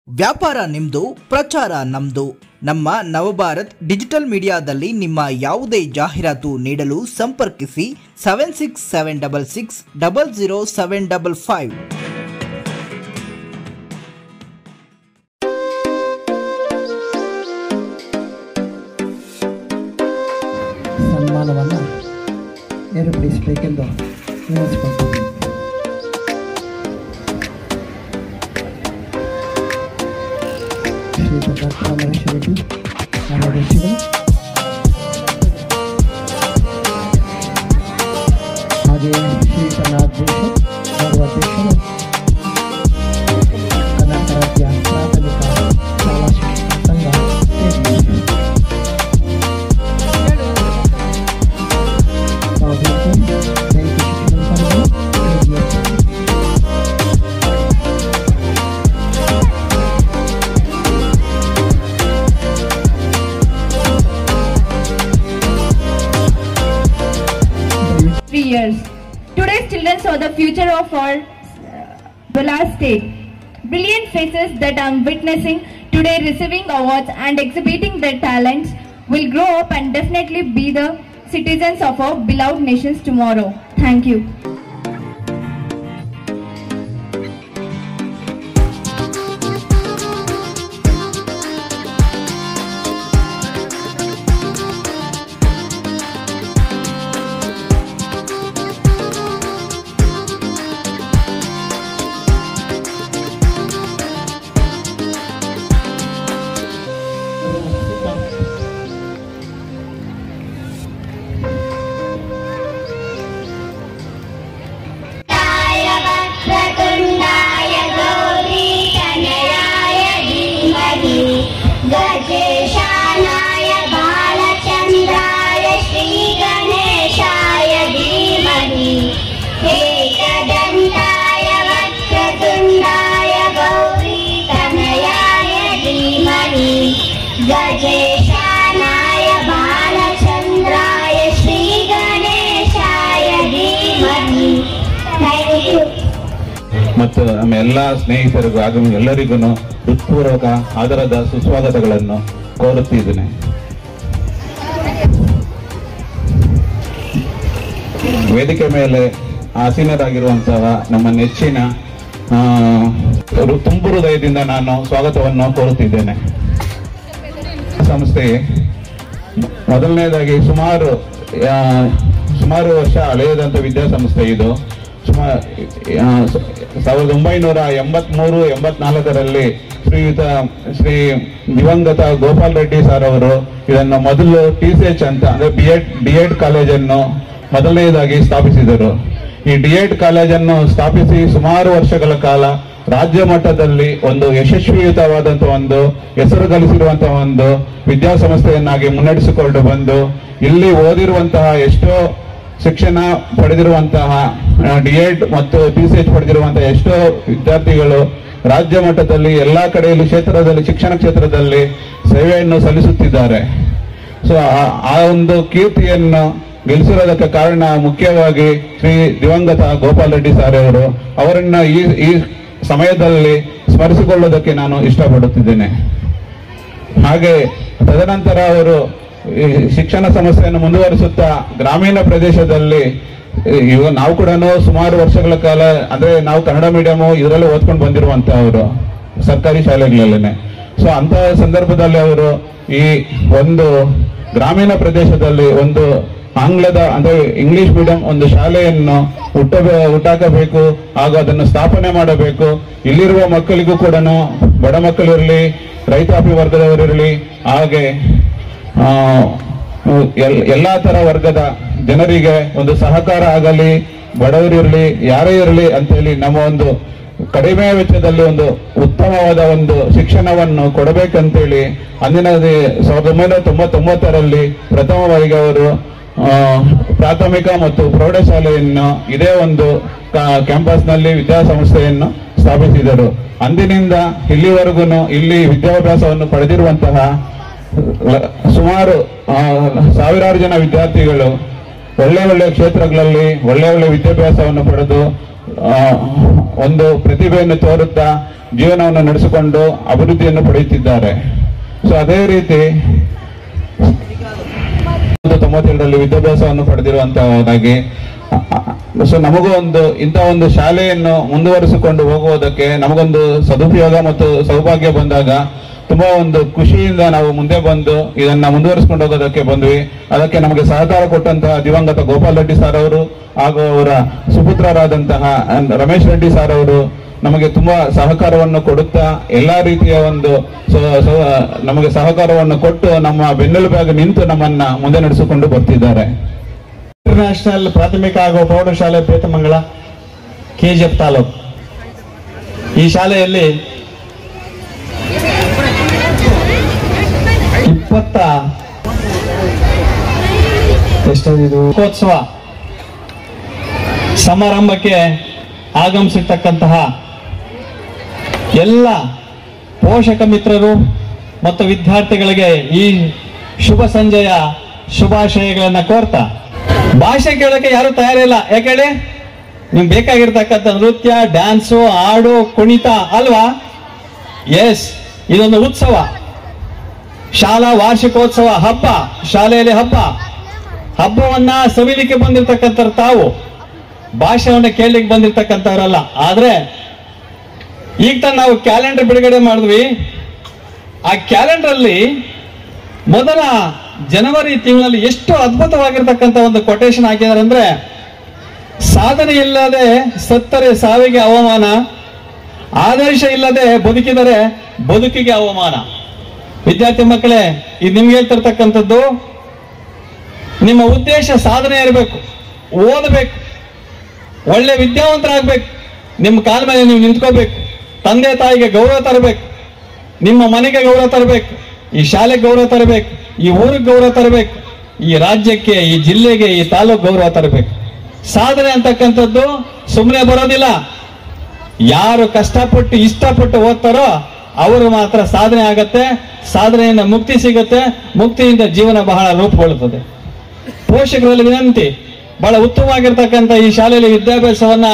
ವ್ಯಾಪಾರ ನಿಮ್ದು ಪ್ರಚಾರ ನಮ್ದು ನಮ್ಮ ನವಭಾರತ್ ಡಿಜಿಟಲ್ ಮೀಡಿಯಾದಲ್ಲಿ ನಿಮ್ಮ ಯಾವುದೇ ಜಾಹೀರಾತು ನೀಡಲು ಸಂಪರ್ಕಿಸಿ seven six seven double six double zero seven double five ಸನ್ಮಾನವನ್ನು ಏರ್ಪಡಿಸಬೇಕೆಂದು ವಿನಂತಿಸಿಕೊಳ್ತೀನಿ ಶ್ರೀ ಡಾಕ್ಟರ್ ಅಮರೇಶ್ ರೆಡ್ಡಿ ಕಾರ್ಯದರ್ಶಿಗಳು ಹಾಗೆಯೇ ಶ್ರೀ ಕನ್ನಡಾಧ್ಯಕ್ಷ ಗೌರವಾಧ್ಯಕ್ಷರು ಕರ್ನಾಟಕ ರಾಜ್ಯ ಪ್ರಾಥಮಿಕ ಶಾಲಾ ಶಿಕ್ಷಕ ಸಂಘ ಏರ್ಪಡಿಸಿದೆ. three years. Today's children are the future of our uh, Bala state. Brilliant faces that I'm witnessing today receiving awards and exhibiting their talents will grow up and definitely be the citizens of our beloved nations tomorrow. Thank you. वक्रतुण्डाय गौरीतनयाय धीमहि गजेशानाय बालचन्द्राय श्रीगणेशाय धीमहि एकदन्ताय वक्रतुण्डाय गौरीतनयाय धीमहि गजेशानाय बालचन्द्राय श्रीगणेशाय धीमहि Thank you. ಮತ್ತು ನಮ್ಮ ಎಲ್ಲ ಸ್ನೇಹಿತರಿಗೂ ಹಾಗೂ ಎಲ್ಲರಿಗೂ ಹೃತ್ಪೂರ್ವಕ ಆದರದ ಸುಸ್ವಾಗತಗಳನ್ನು ಕೋರುತ್ತಿದ್ದೇನೆ ವೇದಿಕೆ ಮೇಲೆ ಆಸೀನರಾಗಿರುವಂತಹ ನಮ್ಮ ನೆಚ್ಚಿನ ಆ, ಹೃ- ತುಂಬು ಹೃದಯದಿಂದ ನಾನು ಸ್ವಾಗತವನ್ನು ಕೋರುತ್ತಿದ್ದೇನೆ ಸಂಸ್ಥೆ ಮೊದಲನೇದಾಗಿ ಸುಮಾರು ಆ, ಸುಮಾರು ವರ್ಷ ಹಳೆಯದಂತ ವಿದ್ಯಾಸಂಸ್ಥೆ ಇದು ಸುಮಾರು ಸಾವಿರದ ಒಂಬೈನೂರ ಎಂಬತ್ಮೂರು ಎಂಬತ್ನಾಲ್ಕರಲ್ಲಿ ಶ್ರೀಯುತ ಶ್ರೀ ದಿವಂಗತ ಗೋಪಾಲ್ ರೆಡ್ಡಿ ಸರ್ ಅವರು ಇದನ್ನು ಮೊದಲು ಟಿ ಸಿ ಎಚ್ ಅಂತ ಅಂದ್ರೆ ಬಿ ಎಡ್ ಡಿ ಎಡ್ ಕಾಲೇಜನ್ನು ಮೊದಲನೆಯದಾಗಿ ಸ್ಥಾಪಿಸಿದರು ಈ ಡಿ ಎಡ್ ಕಾಲೇಜನ್ನು ಸ್ಥಾಪಿಸಿ ಸುಮಾರು ವರ್ಷಗಳ ಕಾಲ ರಾಜ್ಯ ಮಟ್ಟದಲ್ಲಿ ಒಂದು ಯಶಸ್ವಿಯುತವಾದಂತಹ ಒಂದು ಹೆಸರು ಗಳಿಸಿರುವಂತಹ ಒಂದು ವಿದ್ಯಾಸಂಸ್ಥೆಯನ್ನಾಗಿ ಮುನ್ನಡೆಸಿಕೊಂಡು ಬಂದು ಇಲ್ಲಿ ಓದಿರುವಂತಹ ಎಷ್ಟೋ ಶಿಕ್ಷಣ ಪಡೆದಿರುವಂತಹ ಡಿ ಎಡ್ ಮತ್ತು ಪಿ ಸಿ ಎಚ್ ಪಡೆದಿರುವಂತಹ ಎಷ್ಟೋ ವಿದ್ಯಾರ್ಥಿಗಳು ರಾಜ್ಯ ಮಟ್ಟದಲ್ಲಿ ಎಲ್ಲಾ ಕಡೆಯಲ್ಲಿ ಕ್ಷೇತ್ರದಲ್ಲಿ ಶಿಕ್ಷಣ ಕ್ಷೇತ್ರದಲ್ಲಿ ಸೇವೆಯನ್ನು ಸಲ್ಲಿಸುತ್ತಿದ್ದಾರೆ ಸೊ ಆ- ಆ ಒಂದು ಕೀರ್ತಿಯನ್ನು ಗೆಲ್ಲಿಸಿರೋದಕ್ಕೆ ಕಾರಣ ಮುಖ್ಯವಾಗಿ ಶ್ರೀ ದಿವಂಗತ ಗೋಪಾಲ್ ರೆಡ್ಡಿ ಸರ್ ಅವರು ಅವರನ್ನ ಈ ಈ ಸಮಯದಲ್ಲಿ ಸ್ಮರಿಸಿಕೊಳ್ಳೋದಕ್ಕೆ ನಾನು ಇಷ್ಟಪಡುತ್ತಿದ್ದೇನೆ ಹಾಗೆ ತದನಂತರ ಅವರು ಈ ಶಿಕ್ಷಣ ಸಮಸ್ಯೆಯನ್ನು ಮುಂದುವರಿಸುತ್ತಾ ಗ್ರಾಮೀಣ ಪ್ರದೇಶದಲ್ಲಿ ಇವಾಗ ನಾವು ಕೂಡ ಸುಮಾರು ವರ್ಷಗಳ ಕಾಲ ಅಂದ್ರೆ ನಾವು ಕನ್ನಡ ಮೀಡಿಯಂ ಇದರಲ್ಲೇ ಓದ್ಕೊಂಡು ಬಂದಿರುವಂತಹವರು ಸರ್ಕಾರಿ ಶಾಲೆಗಳಲ್ಲೇನೆ ಸೊ ಅಂತ ಸಂದರ್ಭದಲ್ಲಿ ಅವರು ಈ ಒಂದು ಗ್ರಾಮೀಣ ಪ್ರದೇಶದಲ್ಲಿ ಒಂದು ಆಂಗ್ಲದ ಅಂದ್ರೆ ಇಂಗ್ಲಿಷ್ ಮೀಡಿಯಂ ಒಂದು ಶಾಲೆಯನ್ನು ಹುಟ್ಟಬೇ ಹುಟ್ಟಾಕಬೇಕು ಹಾಗೂ ಅದನ್ನು ಸ್ಥಾಪನೆ ಮಾಡಬೇಕು ಇಲ್ಲಿರುವ ಮಕ್ಕಳಿಗೂ ಕೂಡ ಬಡ ಮಕ್ಕಳಿರಲಿ ರೈತಾಪಿ ವರ್ಗದವರಿರಲಿ ಹಾಗೆ ಆ, ಎಲ್- ಎಲ್ಲಾ ತರ ವರ್ಗದ ಜನರಿಗೆ ಒಂದು ಸಹಕಾರ ಆಗಲಿ ಬಡವರಿರಲಿ ಯಾರೇ ಇರಲಿ ಅಂತೇಳಿ ನಮ್ಮ ಒಂದು ಕಡಿಮೆ ವೆಚ್ಚದಲ್ಲಿ ಒಂದು ಉತ್ತಮವಾದ ಒಂದು ಶಿಕ್ಷಣವನ್ನು ಕೊಡಬೇಕಂತೇಳಿ ಅಂದಿನ ದಿ- ಸಾವಿರದ ಒಂಬೈನೂರ ತೊಂಬತ್ತೊಂಬತ್ತರಲ್ಲಿ ಪ್ರಥಮವಾಗಿ ಅವರು ಆ, ಪ್ರಾಥಮಿಕ ಮತ್ತು ಪ್ರೌಢಶಾಲೆಯನ್ನು ಇದೇ ಒಂದು ಕಾ- ಕ್ಯಾಂಪಸ್ನಲ್ಲಿ ವಿದ್ಯಾಸಂಸ್ಥೆಯನ್ನು ಸ್ಥಾಪಿಸಿದರು ಅಂದಿನಿಂದ ಇಲ್ಲಿವರೆಗೂ ಇಲ್ಲಿ ವಿದ್ಯಾಭ್ಯಾಸವನ್ನು ಪಡೆದಿರುವಂತಹ ಲ- ಸುಮಾರು ಆ, ಸಾವಿರಾರು ಜನ ವಿದ್ಯಾರ್ಥಿಗಳು ಒಳ್ಳೆ ಒಳ್ಳೆ ಕ್ಷೇತ್ರಗಳಲ್ಲಿ ಒಳ್ಳೆ ಒಳ್ಳೆ ವಿದ್ಯಾಭ್ಯಾಸವನ್ನು ಪಡೆದು ಆ, ಒಂದು ಪ್ರತಿಭೆಯನ್ನು ತೋರುತ್ತಾ ಜೀವನವನ್ನು ನಡೆಸಿಕೊಂಡು ಅಭಿವೃದ್ಧಿಯನ್ನು ಪಡೆಯುತ್ತಿದ್ದಾರೆ ಸೊ ಅದೇ ರೀತಿ ಒಂದು ತೊಂಬತ್ತೆರಡರಲ್ಲಿ ವಿದ್ಯಾಭ್ಯಾಸವನ್ನು ಪಡೆದಿರುವಂತಹದಾಗಿ ಸೊ ನಮಗೂ ಒಂದು ಇಂಥ ಒಂದು ಶಾಲೆಯನ್ನು ಮುಂದುವರಿಸಿಕೊಂಡು ಹೋಗುವುದಕ್ಕೆ ನಮಗೊಂದು ಸದುಪಯೋಗ ಮತ್ತು ಸೌಭಾಗ್ಯ ಬಂದಾಗ ತುಂಬಾ ಒಂದು ಖುಷಿಯಿಂದ ನಾವು ಮುಂದೆ ಬಂದು ಇದನ್ನ ಮುಂದುವರಿಸಿಕೊಂಡು ಹೋಗೋದಕ್ಕೆ ಬಂದ್ವಿ ಅದಕ್ಕೆ ನಮಗೆ ಸಹಕಾರ ಕೊಟ್ಟಂತಹ ದಿವಂಗತ ಗೋಪಾಲ್ ರೆಡ್ಡಿ ಸರ್ ಅವರು ಹಾಗೂ ಅವರ ಸುಪುತ್ರರಾದಂತಹ ಅಹ್, ರಮೇಶ್ ರೆಡ್ಡಿ ಸರ್ ಅವರು ನಮಗೆ ತುಂಬಾ ಸಹಕಾರವನ್ನು ಕೊಡುತ್ತಾ ಎಲ್ಲಾ ರೀತಿಯ ಒಂದು ಸ- ಸ- ನಮಗೆ ಸಹಕಾರವನ್ನು ಕೊಟ್ಟು ನಮ್ಮ ಬೆನ್ನೆಲುಬಾಗಿ ನಿಂತು ನಮ್ಮನ್ನ ಮುಂದೆ ನಡೆಸಿಕೊಂಡು ಬರ್ತಿದ್ದಾರೆ ಇಂಟರ್ನ್ಯಾಷನಲ್ ಪ್ರಾಥಮಿಕ ಹಾಗೂ ಪ್ರೌಢಶಾಲೆ ಬೇತಮಂಗಲ ಕೆಜಿಎಫ್ ತಾಲೂಕು ಈ ಶಾಲೆಯಲ್ಲಿ ಇಪ್ಪತ್ತ ಎಷ್ಟಿದು ಮಹೋತ್ಸವ ಸಮಾರಂಭಕ್ಕೆ ಆಗಮಿಸಿರ್ತಕ್ಕಂತಹ ಎಲ್ಲ ಪೋಷಕ ಮಿತ್ರರು ಮತ್ತು ವಿದ್ಯಾರ್ಥಿಗಳಿಗೆ ಈ ಶುಭ ಸಂಜೆಯ ಶುಭಾಶಯಗಳನ್ನ ಕೋರ್ತಾ ಭಾಷೆ ಕೇಳೋಕೆ ಯಾರು ತಯಾರಿಲ್ಲ ಯಾಕೆ ಹೇಳಿ ನಿಮ್ಗೆ ಬೇಕಾಗಿರ್ತಕ್ಕಂಥ ನೃತ್ಯ ಡ್ಯಾನ್ಸು ಹಾಡು ಕುಣಿತ ಅಲ್ವಾ ಎಸ್ ಇದೊಂದು ಉತ್ಸವ ಶಾಲಾ ವಾರ್ಷಿಕೋತ್ಸವ ಹಬ್ಬ ಶಾಲೆಯಲ್ಲಿ ಹಬ್ಬ ಹಬ್ಬವನ್ನ ಸವಿಲಿಕ್ಕೆ ಬಂದಿರತಕ್ಕಂಥ ತಾವು ಭಾಷೆಯನ್ನ ಕೇಳಲಿಕ್ಕೆ ಬಂದಿರತಕ್ಕಂಥವ್ರಲ್ಲ ಆದ್ರೆ ಈಗ ತಾನು ನಾವು ಕ್ಯಾಲೆಂಡರ್ ಬಿಡುಗಡೆ ಮಾಡಿದ್ವಿ ಆ ಕ್ಯಾಲೆಂಡರ್ ಅಲ್ಲಿ ಮೊದಲ ಜನವರಿ ತಿಂಗಳಲ್ಲಿ ಎಷ್ಟು ಅದ್ಭುತವಾಗಿರ್ತಕ್ಕಂಥ ಒಂದು ಕೊಟೇಶನ್ ಹಾಕಿದ್ದಾರೆ ಅಂದ್ರೆ ಸಾಧನೆ ಇಲ್ಲದೆ ಸತ್ತರೆ ಸಾವಿಗೆ ಅವಮಾನ ಆದರ್ಶ ಇಲ್ಲದೆ ಬದುಕಿದರೆ ಬದುಕಿಗೆ ಅವಮಾನ ವಿದ್ಯಾರ್ಥಿ ಮಕ್ಕಳೇ ಇದು ನಿಮ್ಗೆ ಹೇಳ್ತಿರ್ತಕ್ಕಂಥದ್ದು ನಿಮ್ಮ ಉದ್ದೇಶ ಸಾಧನೆ ಇರಬೇಕು ಓದಬೇಕು ಒಳ್ಳೆ ವಿದ್ಯಾವಂತರಾಗಬೇಕು ನಿಮ್ಮ ಕಾಲ ಮೇಲೆ ನೀವು ನಿಂತ್ಕೋಬೇಕು ತಂದೆ ತಾಯಿಗೆ ಗೌರವ ತರಬೇಕು ನಿಮ್ಮ ಮನೆಗೆ ಗೌರವ ತರಬೇಕು ಈ ಶಾಲೆಗೆ ಗೌರವ ತರಬೇಕು ಈ ಊರಿಗೆ ಗೌರವ ತರಬೇಕು ಈ ರಾಜ್ಯಕ್ಕೆ ಈ ಜಿಲ್ಲೆಗೆ ಈ ತಾಲೂಕು ಗೌರವ ತರಬೇಕು ಸಾಧನೆ ಅಂತಕ್ಕಂಥದ್ದು ಸುಮ್ಮನೆ ಬರೋದಿಲ್ಲ ಯಾರು ಕಷ್ಟಪಟ್ಟು ಇಷ್ಟಪಟ್ಟು ಓದ್ತಾರೋ ಅವರು ಮಾತ್ರ ಸಾಧನೆ ಆಗತ್ತೆ ಸಾಧನೆಯಿಂದ ಮುಕ್ತಿ ಸಿಗುತ್ತೆ ಮುಕ್ತಿಯಿಂದ ಜೀವನ ಬಹಳ ರೂಪುಗೊಳ್ಳುತ್ತದೆ ಪೋಷಕರಲ್ಲಿ ವಿನಂತಿ ಬಹಳ ಉತ್ತಮವಾಗಿರ್ತಕ್ಕಂಥ ಈ ಶಾಲೆಯಲ್ಲಿ ವಿದ್ಯಾಭ್ಯಾಸವನ್ನ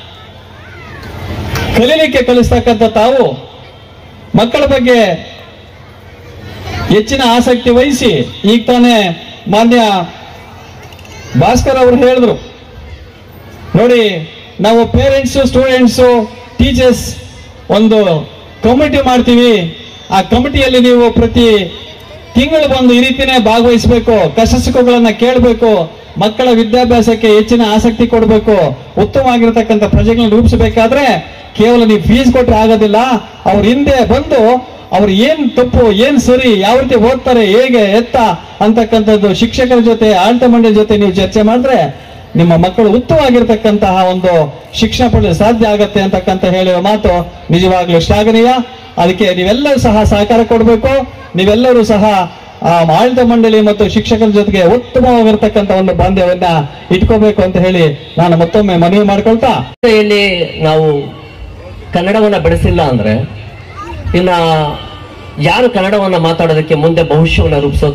ಕಲೀಲಿಕ್ಕೆ ಕಲಿಸ್ತಕ್ಕಂಥ ತಾವು ಮಕ್ಕಳ ಬಗ್ಗೆ ಹೆಚ್ಚಿನ ಆಸಕ್ತಿ ವಹಿಸಿ ಈಗ ತಾನೇ ಮಾನ್ಯ ಭಾಸ್ಕರ್ ಅವರು ಹೇಳಿದ್ರು ನೋಡಿ ನಾವು ಪೇರೆಂಟ್ಸ್ ಸ್ಟೂಡೆಂಟ್ಸು ಟೀಚರ್ಸ್ ಒಂದು ಕಮಿಟಿ ಮಾಡ್ತೀವಿ ಆ ಕಮಿಟಿಯಲ್ಲಿ ನೀವು ಪ್ರತಿ ತಿಂಗಳು ಬಂದು ಈ ರೀತಿನೇ ಭಾಗವಹಿಸಬೇಕು ಕಷ್ಟ ಸುಖಗಳನ್ನ ಕೇಳಬೇಕು ಮಕ್ಕಳ ವಿದ್ಯಾಭ್ಯಾಸಕ್ಕೆ ಹೆಚ್ಚಿನ ಆಸಕ್ತಿ ಕೊಡಬೇಕು ಉತ್ತಮವಾಗಿರತಕ್ಕಂಥ ಪ್ರಜೆಗಳನ್ನ ರೂಪಿಸಬೇಕಾದ್ರೆ ಕೇವಲ ನೀವು ಫೀಸ್ ಕೊಟ್ಟರೆ ಆಗೋದಿಲ್ಲ ಅವ್ರ ಹಿಂದೆ ಬಂದು ಅವ್ರು ಏನ್ ತಪ್ಪು ಏನ್ ಸರಿ ಯಾವ ರೀತಿ ಓದ್ತಾರೆ ಹೇಗೆ ಎತ್ತ ಅಂತಕ್ಕಂಥದ್ದು ಶಿಕ್ಷಕರ ಜೊತೆ ಆಡಳಿತ ಮಂಡಳಿ ಜೊತೆ ನೀವು ಚರ್ಚೆ ಮಾಡಿದ್ರೆ ನಿಮ್ಮ ಮಕ್ಕಳು ಉತ್ತಮವಾಗಿರ್ತಕ್ಕಂತಹ ಒಂದು ಶಿಕ್ಷಣ ಪಡೆಯಲು ಸಾಧ್ಯ ಆಗತ್ತೆ ಅಂತಕ್ಕಂಥ ಹೇಳುವ ಮಾತು ನಿಜವಾಗ್ಲೂ ಶ್ಲಾಘನೀಯ ಅದಕ್ಕೆ ನೀವೆಲ್ಲರೂ ಸಹ ಸಹಕಾರ ಕೊಡಬೇಕು ನೀವೆಲ್ಲರೂ ಸಹ ಆ ಆಡಳಿತ ಮಂಡಳಿ ಮತ್ತು ಶಿಕ್ಷಕರ ಜೊತೆಗೆ ಉತ್ತಮವಾಗಿರ್ತಕ್ಕಂಥ ಒಂದು ಬಾಂಧವ್ಯವನ್ನ ಇಟ್ಕೋಬೇಕು ಅಂತ ಹೇಳಿ ನಾನು ಮತ್ತೊಮ್ಮೆ ಮನವಿ ಮಾಡ್ಕೊಳ್ತಾ ಭಾಷೆಯಲ್ಲಿ ನಾವು ಕನ್ನಡವನ್ನ ಬೆಳೆಸಿಲ್ಲ ಅಂದ್ರೆ ಇನ್ನ ಯಾರು ಕನ್ನಡವನ್ನ ಮಾತಾಡೋದಕ್ಕೆ ಮುಂದೆ ಭವಿಷ್ಯವನ್ನ ರೂಪಿಸೋದು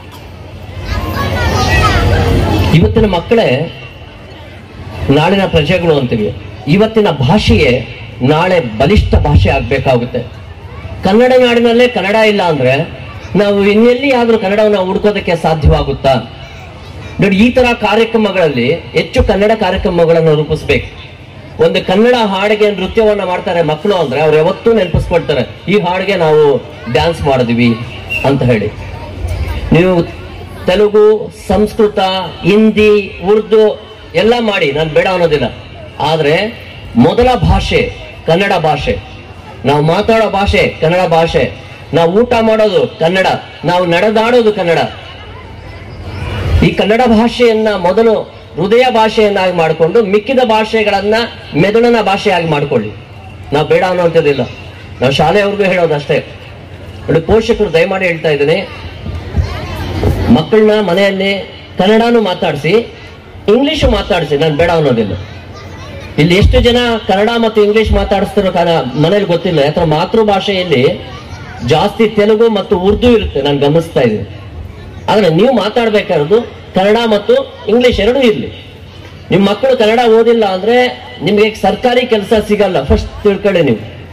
ಇವತ್ತಿನ ಮಕ್ಕಳೇ ನಾಳಿನ ಪ್ರಜೆಗಳು ಅಂತೀವಿ ಇವತ್ತಿನ ಭಾಷೆಯೇ ನಾಳೆ ಬಲಿಷ್ಠ ಭಾಷೆ ಆಗ್ಬೇಕಾಗುತ್ತೆ ಕನ್ನಡ ನಾಡಿನಲ್ಲೇ ಕನ್ನಡ ಇಲ್ಲ ಅಂದ್ರೆ ನಾವು ಇನ್ನೆಲ್ಲಿ ಆದ್ರೂ ಕನ್ನಡವನ್ನ ಹುಡ್ಕೋದಕ್ಕೆ ಸಾಧ್ಯವಾಗುತ್ತಾ ನೋಡಿ ಈ ತರ ಕಾರ್ಯಕ್ರಮಗಳಲ್ಲಿ ಹೆಚ್ಚು ಕನ್ನಡ ಕಾರ್ಯಕ್ರಮಗಳನ್ನು ರೂಪಿಸ್ಬೇಕು ಒಂದು ಕನ್ನಡ ಹಾಡಿಗೆ ನೃತ್ಯವನ್ನ ಮಾಡ್ತಾರೆ ಮಕ್ಕಳು ಅಂದ್ರೆ ಅವ್ರು ಯಾವತ್ತೂ ನೆನಪಿಸ್ಕೊಳ್ತಾರೆ ಈ ಹಾಡಿಗೆ ನಾವು ಡ್ಯಾನ್ಸ್ ಮಾಡಿದ್ವಿ ಅಂತ ಹೇಳಿ ನೀವು ತೆಲುಗು ಸಂಸ್ಕೃತ ಹಿಂದಿ ಉರ್ದು ಎಲ್ಲ ಮಾಡಿ ನಾನು ಬೇಡ ಅನ್ನೋದಿಲ್ಲ ಆದ್ರೆ ಮೊದಲ ಭಾಷೆ ಕನ್ನಡ ಭಾಷೆ ನಾವು ಮಾತಾಡೋ ಭಾಷೆ ಕನ್ನಡ ಭಾಷೆ ನಾವು ಊಟ ಮಾಡೋದು ಕನ್ನಡ ನಾವು ನಡೆದಾಡೋದು ಕನ್ನಡ ಈ ಕನ್ನಡ ಭಾಷೆಯನ್ನ ಮೊದಲು ಹೃದಯ ಭಾಷೆಯನ್ನಾಗಿ ಮಾಡಿಕೊಂಡು ಮಿಕ್ಕಿದ ಭಾಷೆಗಳನ್ನ ಮೆದುಳಿನ ಭಾಷೆಯಾಗಿ ಮಾಡ್ಕೊಳ್ಳಿ ನಾವು ಬೇಡ ಅನ್ನೋಂಥದ್ದಿಲ್ಲ ನಾವು ಶಾಲೆಯವ್ರಿಗೂ ಹೇಳೋದಷ್ಟೇ ನೋಡಿ ಪೋಷಕರು ದಯಮಾಡಿ ಹೇಳ್ತಾ ಇದ್ದೀನಿ ಮಕ್ಕಳನ್ನ ಮನೆಯಲ್ಲಿ ಕನ್ನಡನೂ ಮಾತಾಡಿಸಿ ಇಂಗ್ಲಿಷು ಮಾತಾಡಿಸಿ ನಾನು ಬೇಡ ಅನ್ನೋದಿಲ್ಲ ಇಲ್ಲಿ ಎಷ್ಟು ಜನ ಕನ್ನಡ ಮತ್ತು ಇಂಗ್ಲಿಷ್ ಮಾತಾಡಿಸ್ತಿರೋ ಕಾರಣ ಮನೇಲಿ ಗೊತ್ತಿಲ್ಲ ಯಾಕಂದ್ರೆ ಮಾತೃಭಾಷೆಯಲ್ಲಿ ಜಾಸ್ತಿ ತೆಲುಗು ಮತ್ತು ಉರ್ದು ಇರುತ್ತೆ ನಾನು ಗಮನಿಸ್ತಾ ಇದ್ದೀನಿ ಆದ್ರೆ ನೀವು ಮಾತಾಡ್ಬೇಕಾಗಿರೋದು ಕನ್ನಡ ಮತ್ತು ಇಂಗ್ಲಿಷ್ ಎರಡೂ ಇರಲಿ ನಿಮ್ಮ ಮಕ್ಕಳು ಕನ್ನಡ ಓದಿಲ್ಲ ಅಂದ್ರೆ ನಿಮಗೆ ಸರ್ಕಾರಿ ಕೆಲಸ ಸಿಗಲ್ಲ ಫಸ್ಟ್ ತಿಳ್ಕೊಳ್ಳಿ ನೀವು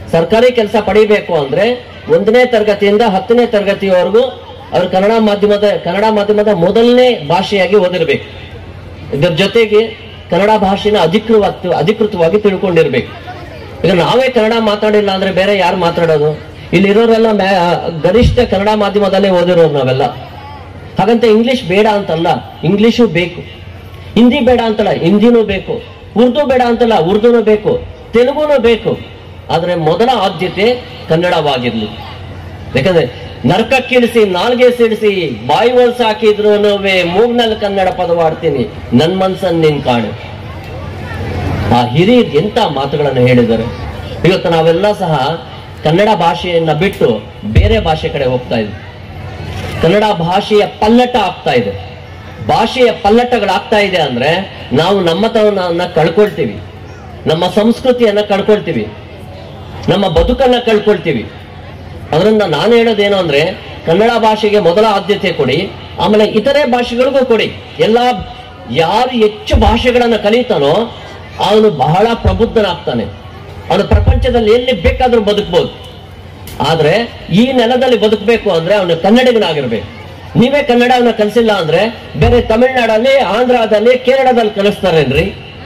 ಸರ್ಕಾರಿ ಕೆಲಸ ಪಡಿಬೇಕು ಅಂದ್ರೆ ಒಂದನೇ ತರಗತಿಯಿಂದ ಹತ್ತನೇ ತರಗತಿಯವರೆಗೂ ಅವ್ರು ಕನ್ನಡ ಮಾಧ್ಯಮದ ಕನ್ನಡ ಮಾಧ್ಯಮದ ಮೊದಲನೇ ಭಾಷೆಯಾಗಿ ಓದಿರ್ಬೇಕು ಇದರ ಜೊತೆಗೆ ಕನ್ನಡ ಭಾಷೆನ ಅಧಿಕೃತ ಅಧಿಕೃತವಾಗಿ ತಿಳ್ಕೊಂಡಿರ್ಬೇಕು ಈಗ ನಾವೇ ಕನ್ನಡ ಮಾತಾಡಿಲ್ಲ ಅಂದ್ರೆ ಬೇರೆ ಯಾರು ಮಾತಾಡೋದು ಇಲ್ಲಿರೋರೆಲ್ಲ ಮ್ಯಾ- ಗರಿಷ್ಠ ಕನ್ನಡ ಮಾಧ್ಯಮದಲ್ಲೇ ಓದಿರೋರು ನಾವೆಲ್ಲ ಹಾಗಂತ ಇಂಗ್ಲಿಷ್ ಬೇಡ ಅಂತಲ್ಲ ಇಂಗ್ಲಿಷು ಬೇಕು ಹಿಂದಿ ಬೇಡ ಅಂತಲ್ಲ ಹಿಂದಿನೂ ಬೇಕು ಉರ್ದು ಬೇಡ ಅಂತಲ್ಲ ಉರ್ದುನೂ ಬೇಕು ತೆಲುಗುನೂ ಬೇಕು ಆದ್ರೆ ಮೊದಲ ಆದ್ಯತೆ ಕನ್ನಡವಾಗಿರ್ಲಿ ಯಾಕಂದ್ರೆ ನರಕಕ್ಕಿಳಿಸಿ ನಾಲ್ಗೆ ಸಿಡಿಸಿ ಬಾಯಿ ಹೊಲ್ಸ ಹಾಕಿದ್ರು ಮೂಗ್ನಲ್ಲಿ ಕನ್ನಡ ಪದವಾಡ್ತೀನಿ ನನ್ ಮನ್ಸನ್ ನಿನ್ ಕಾಣು ಆ ಹಿರಿಯರು ಎಂತ ಮಾತುಗಳನ್ನು ಹೇಳಿದ್ದಾರೆ ಇವತ್ತು ನಾವೆಲ್ಲ ಸಹ ಕನ್ನಡ ಭಾಷೆಯನ್ನ ಬಿಟ್ಟು ಬೇರೆ ಭಾಷೆ ಕಡೆ ಹೋಗ್ತಾ ಇದ್ವಿ ಕನ್ನಡ ಭಾಷೆಯ ಪಲ್ಲಟ ಆಗ್ತಾ ಇದೆ ಭಾಷೆಯ ಪಲ್ಲಟಗಳಾಗ್ತಾ ಇದೆ ಅಂದ್ರೆ ನಾವು ನಮ್ಮತನವನ್ನ ಕಳ್ಕೊಳ್ತೀವಿ ನಮ್ಮ ಸಂಸ್ಕೃತಿಯನ್ನ ಕಳ್ಕೊಳ್ತೀವಿ ನಮ್ಮ ಬದುಕನ್ನ ಕಳ್ಕೊಳ್ತೀವಿ ಅದರಿಂದ ನಾನು ಹೇಳೋದೇನು ಅಂದ್ರೆ ಕನ್ನಡ ಭಾಷೆಗೆ ಮೊದಲ ಆದ್ಯತೆ ಕೊಡಿ ಆಮೇಲೆ ಇತರೆ ಭಾಷೆಗಳಿಗೂ ಕೊಡಿ ಎಲ್ಲ ಯಾರು ಹೆಚ್ಚು ಭಾಷೆಗಳನ್ನ ಕಲಿತಾನೋ ಅವನು ಬಹಳ ಪ್ರಬುದ್ಧನಾಗ್ತಾನೆ ಅವನು ಪ್ರಪಂಚದಲ್ಲಿ ಎಲ್ಲಿ ಬೇಕಾದ್ರೂ ಬದುಕ್ಬೋದು ಆದ್ರೆ ಈ ನೆಲದಲ್ಲಿ ಬದುಕಬೇಕು ಅಂದ್ರೆ ಅವನು ಕನ್ನಡಿಗನಾಗಿರ್ಬೇಕು ನೀವೇ ಕನ್ನಡವನ್ನ ಕಲಿಸಿಲ್ಲ ಅಂದ್ರೆ ಬೇರೆ ತಮಿಳ್ನಾಡಲ್ಲಿ ಆಂಧ್ರದಲ್ಲಿ ಕೇರಳದಲ್ಲಿ ಕಲಿಸ್ತಾರೇನ್ರಿ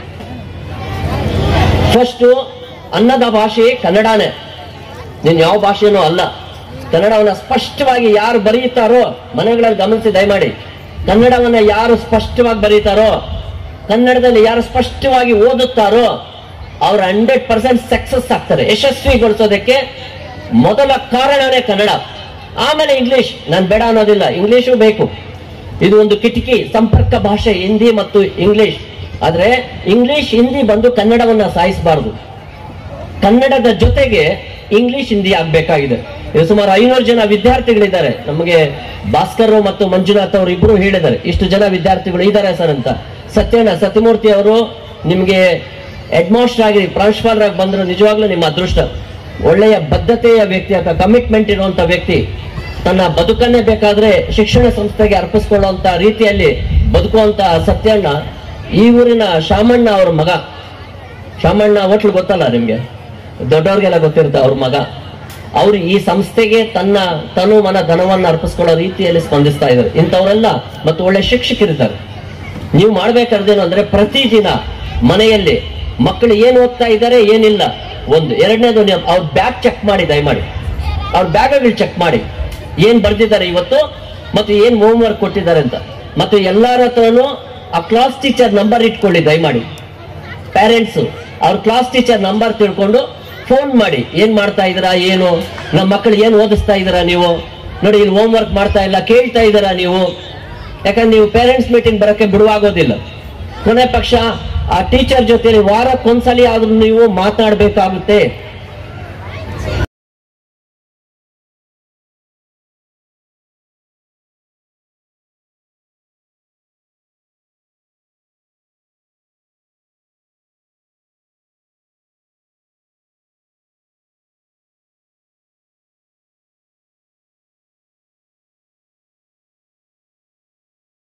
ಫಸ್ಟ್ ಅನ್ನದ ಭಾಷೆ ಕನ್ನಡನೇ ನೀನ್ ಯಾವ ಭಾಷೆನೂ ಅಲ್ಲ ಕನ್ನಡವನ್ನ ಸ್ಪಷ್ಟವಾಗಿ ಯಾರು ಬರೀತಾರೋ ಮನೆಗಳಲ್ಲಿ ಗಮನಿಸಿ ದಯಮಾಡಿ ಕನ್ನಡವನ್ನ ಯಾರು ಸ್ಪಷ್ಟವಾಗಿ ಬರೀತಾರೋ ಕನ್ನಡದಲ್ಲಿ ಯಾರು ಸ್ಪಷ್ಟವಾಗಿ ಓದುತ್ತಾರೋ ಅವ್ರು ಹಂಡ್ರೆಡ್ ಪರ್ಸೆಂಟ್ ಸಕ್ಸಸ್ ಆಗ್ತಾರೆ ಯಶಸ್ವಿಗೊಳಿಸೋದಕ್ಕೆ ಮೊದಲ ಕಾರಣನೇ ಕನ್ನಡ ಆಮೇಲೆ ಇಂಗ್ಲಿಷ್ ನಾನು ಬೇಡ ಅನ್ನೋದಿಲ್ಲ ಇಂಗ್ಲಿಷು ಬೇಕು ಇದು ಒಂದು ಕಿಟಕಿ ಸಂಪರ್ಕ ಭಾಷೆ ಹಿಂದಿ ಮತ್ತು ಇಂಗ್ಲಿಷ್ ಆದ್ರೆ ಇಂಗ್ಲಿಷ್ ಹಿಂದಿ ಬಂದು ಕನ್ನಡವನ್ನ ಸಾಯಿಸಬಾರದು ಕನ್ನಡದ ಜೊತೆಗೆ ಇಂಗ್ಲಿಷ್ ಹಿಂದಿ ಆಗ್ಬೇಕಾಗಿದೆ ಇದು ಸುಮಾರು ಐನೂರು ಜನ ವಿದ್ಯಾರ್ಥಿಗಳಿದ್ದಾರೆ ನಮಗೆ ಭಾಸ್ಕರ್ ಮತ್ತು ಮಂಜುನಾಥ್ ಅವರು ಇಬ್ರು ಹೇಳಿದ್ದಾರೆ ಇಷ್ಟು ಜನ ವಿದ್ಯಾರ್ಥಿಗಳು ಇದ್ದಾರೆ ಸರ್ ಅಂತ ಸತ್ಯಣ್ಣ ಸತ್ಯಮೂರ್ತಿ ಅವರು ನಿಮಗೆ ಹೆಡ್ ಮಾಸ್ಟರ್ ಆಗಿ ಪ್ರಾಂಶುಪಾಲರಾಗಿ ಬಂದ್ರು ನಿಜವಾಗ್ಲೂ ನಿಮ್ಮ ಅದೃಷ್ಟ ಒಳ್ಳೆಯ ಬದ್ಧತೆಯ ವ್ಯಕ್ತಿ ಅಥವಾ ಕಮಿಟ್ಮೆಂಟ್ ಇರುವಂತ ವ್ಯಕ್ತಿ ತನ್ನ ಬದುಕನ್ನೇ ಬೇಕಾದ್ರೆ ಶಿಕ್ಷಣ ಸಂಸ್ಥೆಗೆ ಅರ್ಪಿಸ್ಕೊಳ್ಳುವಂತ ರೀತಿಯಲ್ಲಿ ಬದುಕುವಂತ ಸತ್ಯಣ್ಣ ಈ ಊರಿನ ಶಾಮಣ್ಣ ಅವರ ಮಗ ಶಾಮಣ್ಣ ಹೋಟ್ಲ್ ಗೊತ್ತಲ್ಲ ನಿಮ್ಗೆ ದೊಡ್ಡವ್ರಿಗೆಲ್ಲ ಗೊತ್ತಿರುತ್ತೆ ಅವ್ರ ಮಗ ಅವ್ರು ಈ ಸಂಸ್ಥೆಗೆ ತನ್ನ ತನು ಮನ ಧನವನ್ನ ಅರ್ಪಿಸ್ಕೊಳ್ಳೋ ರೀತಿಯಲ್ಲಿ ಸ್ಪಂದಿಸ್ತಾ ಇದ್ದಾರೆ ಇಂಥವರೆಲ್ಲ ಮತ್ತು ಒಳ್ಳೆ ಶಿಕ್ಷಕರಿದ್ದಾರೆ ನೀವು ಮಾಡ್ಬೇಕಾದ್ದೇನು ಅಂದ್ರೆ ಪ್ರತಿದಿನ ಮನೆಯಲ್ಲಿ ಮಕ್ಕಳು ಏನ್ ಓದ್ತಾ ಇದ್ದಾರೆ ಏನಿಲ್ಲ ಒಂದು ಎರಡನೇದು ನೀವು ಅವ್ರ ಬ್ಯಾಗ್ ಚೆಕ್ ಮಾಡಿ ದಯಮಾಡಿ ಅವ್ರ ಬ್ಯಾಗ್ಗಳು ಚೆಕ್ ಮಾಡಿ ಏನ್ ಬರ್ದಿದ್ದಾರೆ ಇವತ್ತು ಮತ್ತು ಏನ್ ಹೋಮ್ ವರ್ಕ್ ಕೊಟ್ಟಿದ್ದಾರೆ ಅಂತ ಮತ್ತು ಎಲ್ಲರ ಹತ್ರನೂ ಆ ಕ್ಲಾಸ್ ಟೀಚರ್ ನಂಬರ್ ಇಟ್ಕೊಳ್ಳಿ ದಯಮಾಡಿ ಪೇರೆಂಟ್ಸ್ ಅವ್ರ ಕ್ಲಾಸ್ ಟೀಚರ್ ನಂಬರ್ ತಿಳ್ಕೊಂಡು ಫೋನ್ ಮಾಡಿ ಏನ್ ಮಾಡ್ತಾ ಇದ್ದೀರಾ ಏನು ನಮ್ಮ ಮಕ್ಕಳು ಏನ್ ಓದಿಸ್ತಾ ಇದ್ದೀರಾ ನೀವು ನೋಡಿ ಇಲ್ಲಿ ಹೋಮ್ ವರ್ಕ್ ಮಾಡ್ತಾ ಇಲ್ಲ ಕೇಳ್ತಾ ಇದ್ದೀರಾ ನೀವು ಯಾಕಂದ್ರೆ ನೀವು ಪೇರೆಂಟ್ಸ್ ಮೀಟಿಂಗ್ ಬರೋಕ್ಕೆ ಬಿಡುವಾಗೋದಿಲ್ಲ ಕೊನೆ ಪಕ್ಷ ಆ ಟೀಚರ್ ಜೊತೆ ವಾರಕ್ಕೊಂದ್ಸಲಿ ಆದ್ರೂ ನೀವು ಮಾತಾಡ್ಬೇಕಾಗುತ್ತೆ